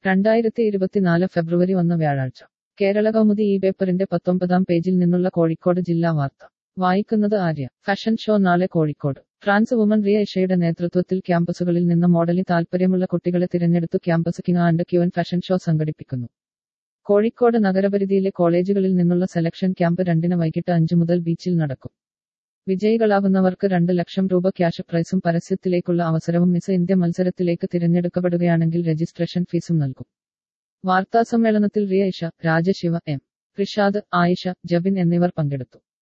രണ്ടായിരത്തി ഇരുപത്തിനാല് ഫെബ്രുവരി ഒന്ന് വ്യാഴാഴ്ച കേരള കൗമുദി ഈ പേപ്പറിന്റെ പത്തൊമ്പതാം പേജിൽ നിന്നുള്ള കോഴിക്കോട് ജില്ലാ വാർത്ത വായിക്കുന്നത് ആര്യ ഫാഷൻ ഷോ നാളെ കോഴിക്കോട് ഫ്രാൻസ് വുമൺ റിയ ഇഷയുടെ നേതൃത്വത്തിൽ ക്യാമ്പസുകളിൽ നിന്ന് മോഡലിൽ താൽപ്പര്യമുള്ള കുട്ടികളെ തിരഞ്ഞെടുത്തു campus king and queen fashion show സംഘടിപ്പിക്കുന്നു കോഴിക്കോട് നഗരപരിധിയിലെ കോളേജുകളിൽ നിന്നുള്ള സെലക്ഷൻ ക്യാമ്പ് രണ്ടിന് വൈകിട്ട് അഞ്ചു മുതൽ ബീച്ചിൽ നടക്കും വിജയികളാകുന്നവർക്ക് രണ്ട് ലക്ഷം രൂപ ക്യാഷ് പ്രൈസും പരസ്യത്തിലേക്കുള്ള അവസരവും മിസ് ഇന്ത്യ മത്സരത്തിലേക്ക് തിരഞ്ഞെടുക്കപ്പെടുകയാണെങ്കിൽ രജിസ്ട്രേഷൻ ഫീസും നൽകും വാർത്താസമ്മേളനത്തിൽ റിയ ഇഷ രാജശിവ എം റിഷാദ് ആയിഷ ജബിൻ എന്നിവർ പങ്കെടുത്തു